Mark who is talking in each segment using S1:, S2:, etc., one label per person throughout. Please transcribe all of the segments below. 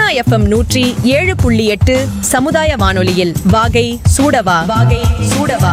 S1: Sona FM நூற்றி ஏழு புள்ளி எட்டு சமுதாய வானொலியில் வாகை சூடவா வாகை சூடவா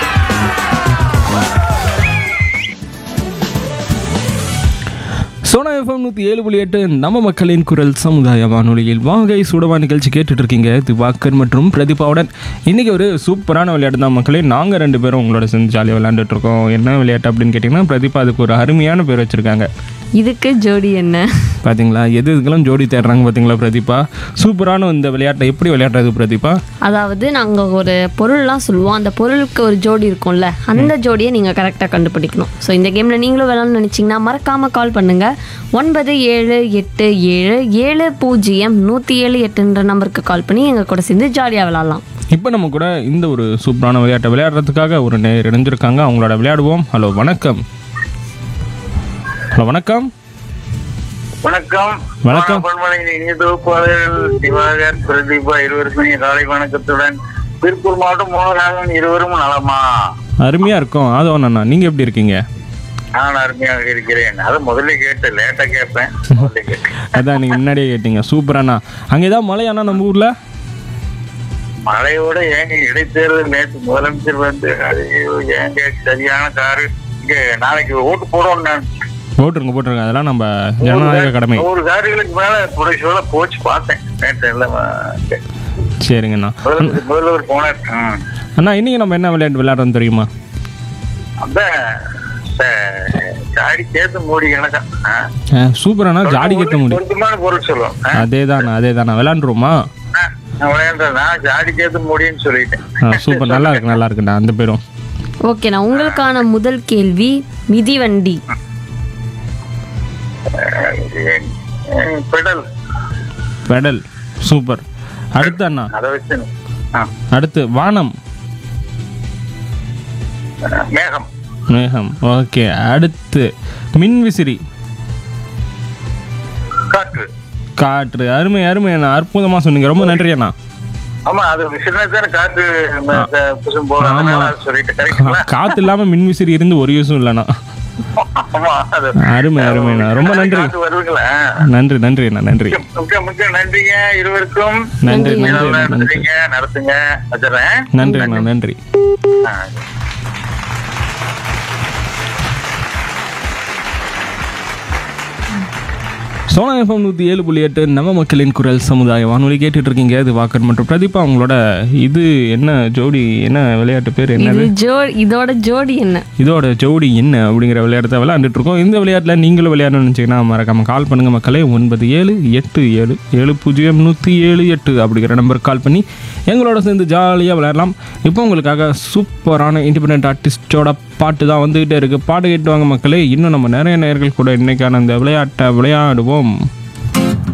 S2: சோனா எஃப்எம் நூற்றி ஏழு புள்ளி எட்டு நம்ம மக்களின் குரல் சமுதாய வானொலியில் வாகை சுடவா நிகழ்ச்சி கேட்டுட்டு இருக்கீங்க திவாக்கர் மற்றும் பிரதீபாவுடன் இன்னைக்கு ஒரு சூப்பரான விளையாட்டு தான் மக்களே நாங்கள் ரெண்டு பேரும் உங்களோட சேர்ந்து ஜாலியாக விளையாண்டுட்டு இருக்கோம் என்ன விளையாட்டு அப்படின்னு கேட்டிங்கன்னா பிரதீபா அதுக்கு ஒரு அருமையான பேர் வச்சுருக்காங்க
S3: இதுக்கு ஜோடி என்ன
S2: பார்த்தீங்களா எது இதுக்கெல்லாம் ஜோடி தேடுறாங்க பார்த்தீங்களா பிரதீபா சூப்பரான இந்த விளையாட்டை எப்படி விளையாடுறது பிரதீபா
S3: அதாவது நாங்கள் ஒரு பொருள்லாம் சொல்லுவோம் அந்த பொருளுக்கு ஒரு ஜோடி இருக்கும்ல அந்த ஜோடியை நீங்கள் கரெக்டாக கண்டுபிடிக்கணும் ஸோ இந்த கேமில் நீங்களும் விளாட்னு நினச்சிங்கன்னா மறக்காமல் கால் பண்ணுங்கள் ஒன்பது ஏழு எட்டு ஏழு ஏழு பூஜ்ஜியம் நூற்றி ஏழு எட்டுன்ற நம்பருக்கு கால் பண்ணி எங்கள் கூட சேர்ந்து ஜாலியாக விளாட்லாம்
S2: இப்போ நம்ம கூட இந்த ஒரு சூப்பரான விளையாட்டை விளையாடுறதுக்காக ஒரு நேர் இணைஞ்சிருக்காங்க அவங்களோட விளையாடுவோம் ஹலோ வணக்கம் ஹலோ வணக்கம்
S4: வணக்கம்
S2: வணக்கம்.
S4: பொன்மலை இனிய தொகுப்பாளர்கள் திவாகர் பிரதீபா இருவருக்கும் என் காலை வணக்கத்துடன் திருப்பூர் மாவட்டம் மோகனாகன் இருவரும் நலமா
S2: அருமையாக இருக்கும் ஆதவன் அண்ணா நீங்கள் எப்படி இருக்கீங்க
S4: நான் அருமையாக இருக்கிறேன் அதை முதல்ல கேட்டேன் லேட்டா கேட்பேன் முதல்ல கேட்டேன்.
S2: அதான் நீங்கள் முன்னாடியே கேட்டீங்க சூப்பராண்ணா அங்கே ஏதாவது மழையாண்ணா நம்ம ஊரில்
S4: மழையோட ஏங்க இடைத்தேர்தல் நேற்று முதலமைச்சர் வந்து அது ஏங்க சரியான காரு இங்க நாளைக்கு ஓட்டு போடுவோம் நான்
S2: போட்டுருங்க போட்டுருங்க அதெல்லாம் நம்ம ஜனநாயக கடமை
S4: நூறு கார்களுக்கு மேல புடை சொல்ல போச்சு பார்த்தேன் நேற்று எல்லாம்
S2: சரிங்கண்ணா
S4: முதல்வர் முதல்வர் போனார் ம்.
S2: அண்ணா இன்னைக்கு நம்ம என்ன விளையாட்டு விளையாடுறோம் தெரியுமா
S4: அதான் ச- சாடி சேர்த்து மூடி கணக்கா ஆ.
S2: ஆ, சூப்பராண்ணா ஜாடி கட்ட முடியும்
S4: பொருத்தமான பொருள் சொல்லுவோம் ஆ.
S2: அதே தாண்ணா அதே தாண்ணா விளையாண்டுருவோமா
S4: ஆ, நான் விளையாண்டேன் நான் ஜாடி சேர்த்து மூடின்னு சொல்லிட்டேன்
S2: ஆ சூப்பர் நல்லா இருக்கு நல்லா இருக்குண்ணா அந்த பேரும்
S3: ஓகேண்ணா உங்களுக்கான முதல் கேள்வி மிதிவண்டி
S4: ம், பெடல்
S2: பெடல் சூப்பர் அடுத்து அண்ணா
S4: அதை வச்சு ஆ.
S2: அடுத்து வானம்
S4: மேகம்
S2: மேகம் ஓகே அடுத்து மின்விசிறி
S4: காற்று
S2: காற்று அருமை அருமை அண்ணா அற்புதமாக சொன்னீங்க ரொம்ப நன்றி அண்ணா
S4: ஆமா அது சின்னதான காற்று ம, க- புசும் போறதுனால அது சொல்லிட்டு கரெக்டுங்களா
S2: காற்று இல்லாமல் மின்விசிறி இருந்து ஒரு யூஸும் இல்லைண்ணா
S4: ஆமா அது
S2: அருமை அருமைண்ணா ரொம்ப நன்றி
S4: காற்று வருதுங்களா
S2: நன்றி நன்றி அண்ணா நன்றி
S4: மிக்க மிக்க நன்றிங்க இருவருக்கும்
S2: நன்றி நன்றி
S4: நல்லா
S2: அண்ணா நன்றி
S4: நடத்துறீங்க நடத்துங்க வச்சுறேன்
S2: நன்றி அண்ணா நன்றி
S4: ஆ.
S2: சோனா எஃப்எம் நூற்றி ஏழு புள்ளி எட்டு நம்ம மக்களின் குரல் சமுதாய வானொலி கேட்டுட்டு இருக்கீங்க இது வாக்கர் மற்றும் பிரதீபா அவங்களோட இது என்ன ஜோடி என்ன விளையாட்டு பேர் என்னது
S3: இது ஜோ இதோட ஜோடி என்ன
S2: இதோட ஜோடி என்ன அப்படிங்கிற விளையாட்டை விளையாண்டுட்டு இருக்கோம் இந்த விளையாட்டில் நீங்களும் விளையாடணும்னு நினச்சிங்கன்னா மறக்காம கால் பண்ணுங்க மக்களே ஒன்பது ஏழு எட்டு ஏழு ஏழு பூஜ்ஜியம் நூற்றி ஏழு எட்டு அப்படிங்கிற நம்பருக்கு கால் பண்ணி எங்களோட சேர்ந்து ஜாலியாக விளையாடலாம் இப்போ உங்களுக்காக சூப்பரான இண்டிபெண்ட் ஆர்டிஸ்டோட பாட்டு தான் வந்துகிட்டே இருக்குது பாட்டு கேட்டு வாங்க மக்களே இன்னும் நம்ம நிறைய நேர்கள் கூட இன்னைக்கான இந்த விளையாட்டை விளையாடுவோம்